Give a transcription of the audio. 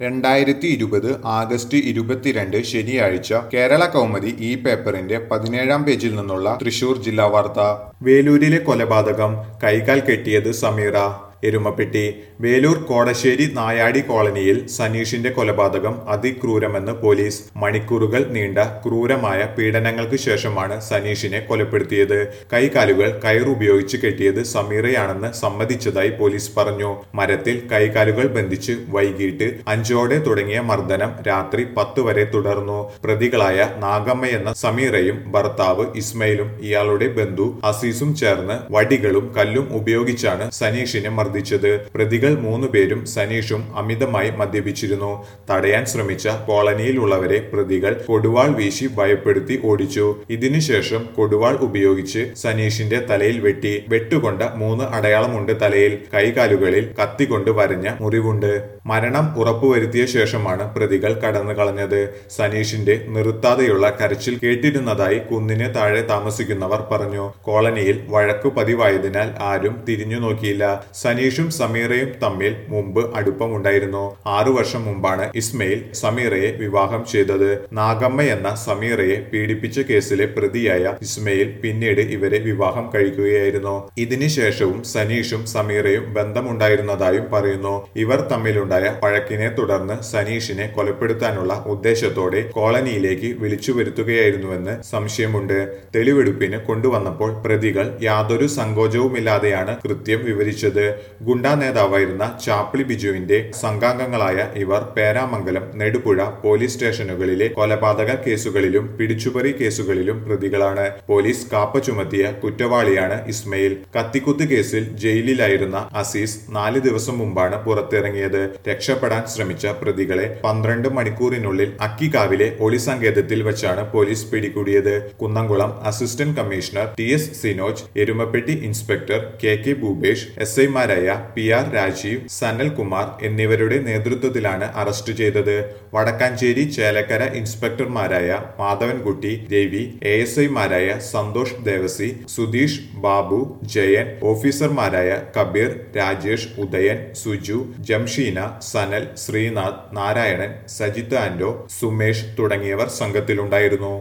രണ്ടായിരത്തി ഇരുപത് ആഗസ്റ്റ് ഇരുപത്തിരണ്ട് ശനിയാഴ്ച കേരള കൗമുദി ഈ പേപ്പറിന്റെ പതിനേഴാം പേജിൽ നിന്നുള്ള തൃശൂർ ജില്ലാ വാർത്ത വേലൂരിലെ കൊലപാതകം കൈകാൽ കെട്ടിയത് സമീറ എരുമപ്പെട്ടി വേലൂർ കോടശ്ശേരി നായാടി കോളനിയിൽ സനീഷിന്റെ കൊലപാതകം അതിക്രൂരമെന്ന് പോലീസ് മണിക്കൂറുകൾ നീണ്ട ക്രൂരമായ പീഡനങ്ങൾക്ക് ശേഷമാണ് സനീഷിനെ കൊലപ്പെടുത്തിയത് കൈകാലുകൾ കയറുപയോഗിച്ച് കെട്ടിയത് സമീറയാണെന്ന് സമ്മതിച്ചതായി പോലീസ് പറഞ്ഞു മരത്തിൽ കൈകാലുകൾ ബന്ധിച്ച് വൈകിട്ട് അഞ്ചോടെ തുടങ്ങിയ മർദ്ദനം രാത്രി പത്ത് വരെ തുടർന്നു പ്രതികളായ നാഗമ്മയെന്ന സമീറയും ഭർത്താവ് ഇസ്മയിലും ഇയാളുടെ ബന്ധു അസീസും ചേർന്ന് വടികളും കല്ലും ഉപയോഗിച്ചാണ് സനീഷിനെ മർദ്ദിച്ചത് പ്രതികൾ മൂന്നുപേരും സനീഷും അമിതമായി മദ്യപിച്ചിരുന്നു തടയാൻ ശ്രമിച്ച കോളനിയിലുള്ളവരെ പ്രതികൾ കൊടുവാൾ വീശി ഭയപ്പെടുത്തി ഓടിച്ചു ഇതിനുശേഷം കൊടുവാൾ ഉപയോഗിച്ച് സനീഷിന്റെ തലയിൽ വെട്ടി വെട്ടുകൊണ്ട മൂന്ന് അടയാളമുണ്ട് തലയിൽ കൈകാലുകളിൽ കത്തികൊണ്ട് വരഞ്ഞ മുറിവുണ്ട് മരണം ഉറപ്പുവരുത്തിയ ശേഷമാണ് പ്രതികൾ കടന്നു കളഞ്ഞത് സനീഷിന്റെ നിർത്താതെയുള്ള കരച്ചിൽ കേട്ടിരുന്നതായി കുന്നിന് താഴെ താമസിക്കുന്നവർ പറഞ്ഞു കോളനിയിൽ വഴക്കു പതിവായതിനാൽ ആരും തിരിഞ്ഞു നോക്കിയില്ല സനീഷും സമീറയും തമ്മിൽ മുമ്പ് അടുപ്പമുണ്ടായിരുന്നു ആറു വർഷം മുമ്പാണ് ഇസ്മയിൽ സമീറയെ വിവാഹം ചെയ്തത് നാഗമ്മ എന്ന സമീറയെ പീഡിപ്പിച്ച കേസിലെ പ്രതിയായ ഇസ്മയിൽ പിന്നീട് ഇവരെ വിവാഹം കഴിക്കുകയായിരുന്നു ഇതിനുശേഷവും സനീഷും സമീറയും ബന്ധമുണ്ടായിരുന്നതായും പറയുന്നു ഇവർ തമ്മിലുണ്ടായ വഴക്കിനെ തുടർന്ന് സനീഷിനെ കൊലപ്പെടുത്താനുള്ള ഉദ്ദേശത്തോടെ കോളനിയിലേക്ക് വിളിച്ചു വരുത്തുകയായിരുന്നുവെന്ന് സംശയമുണ്ട് തെളിവെടുപ്പിന് കൊണ്ടുവന്നപ്പോൾ പ്രതികൾ യാതൊരു സങ്കോചവുമില്ലാതെയാണ് കൃത്യം വിവരിച്ചത് ഗുണ്ടാ നേതാവായിരുന്ന ചാപ്ലി ബിജുവിന്റെ സംഘാംഗങ്ങളായ ഇവർ പേരാമംഗലം നെടുപുഴ പോലീസ് സ്റ്റേഷനുകളിലെ കൊലപാതക കേസുകളിലും പിടിച്ചുപറി കേസുകളിലും പ്രതികളാണ് പോലീസ് കാപ്പ ചുമത്തിയ കുറ്റവാളിയാണ് ഇസ്മയിൽ കത്തിക്കുത്ത് കേസിൽ ജയിലിലായിരുന്ന അസീസ് നാല് ദിവസം മുമ്പാണ് പുറത്തിറങ്ങിയത് രക്ഷപ്പെടാൻ ശ്രമിച്ച പ്രതികളെ പന്ത്രണ്ട് മണിക്കൂറിനുള്ളിൽ അക്കിക്കാവിലെ ഒളിസങ്കേതത്തിൽ വെച്ചാണ് പോലീസ് പിടികൂടിയത് Kunnamkulam assistant commissioner T S Sinoj Erumappetty inspector K K Bhupesh S ഐമാരായ പി ആർ രാജീവ് സനൽ കുമാർ എന്നിവരുടെ നേതൃത്വത്തിലാണ് അറസ്റ്റ് ചെയ്തത് വടക്കാഞ്ചേരി ചേലക്കര ഇൻസ്പെക്ടർമാരായ മാധവൻകുട്ടി രവി എ എസ് ഐമാരായ സന്തോഷ് ദേവസി സുധീഷ് ബാബു ജയൻ ഓഫീസർമാരായ കബീർ രാജേഷ് ഉദയൻ സുജു ജംഷീന സനൽ ശ്രീനാഥ് നാരായണൻ സജിത്ത് ആൻഡോ സുമേഷ് തുടങ്ങിയവർ സംഘത്തിലുണ്ടായിരുന്നു